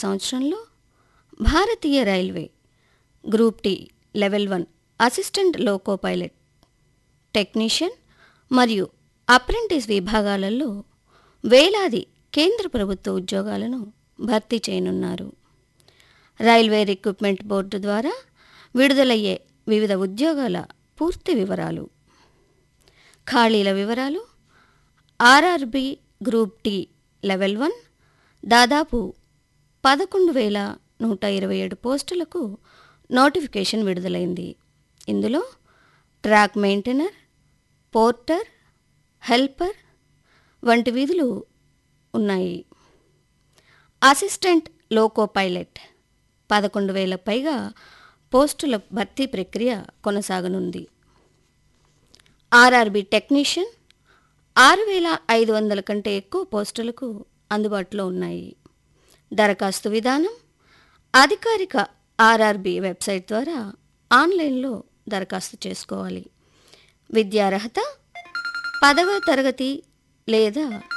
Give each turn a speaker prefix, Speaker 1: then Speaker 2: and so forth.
Speaker 1: సంవత్సరంలో భారతీయ railway group D level one assistant loco pilot technician మరియు అప్రెంటిస్ విభాగాలలో వేలాది కేంద్ర ప్రభుత్వ ఉద్యోగాలను భర్తీ చేయనున్నారు రైల్వే రిక్రూట్మెంట్ బోర్డు ద్వారా విడుదలయ్యే వివిధ ఉద్యోగాల పూర్తి వివరాలు ఖాళీల వివరాలు RRB group D level one దాదాపు పదకొండు వేల నూట ఇరవై ఏడు పోస్టులకు నోటిఫికేషన్ విడుదలైంది ఇందులో ట్రాక్ మెయింటెనర్ పోర్టర్ హెల్పర్ వంటి విధులు ఉన్నాయి అసిస్టెంట్ లోకో పైలట్ పదకొండు వేల పైగా పోస్టుల భర్తీ ప్రక్రియ కొనసాగనుంది ఆర్ఆర్బి టెక్నీషియన్ ఆరు వేల ఐదు వందల కంటే ఎక్కువ పోస్టులకు అందుబాటులో ఉన్నాయి దరఖాస్తు విధానం అధికారిక ఆర్ఆర్బి వెబ్సైట్ ద్వారా ఆన్లైన్లో దరఖాస్తు చేసుకోవాలి విద్యార్హత పదవ తరగతి లేదా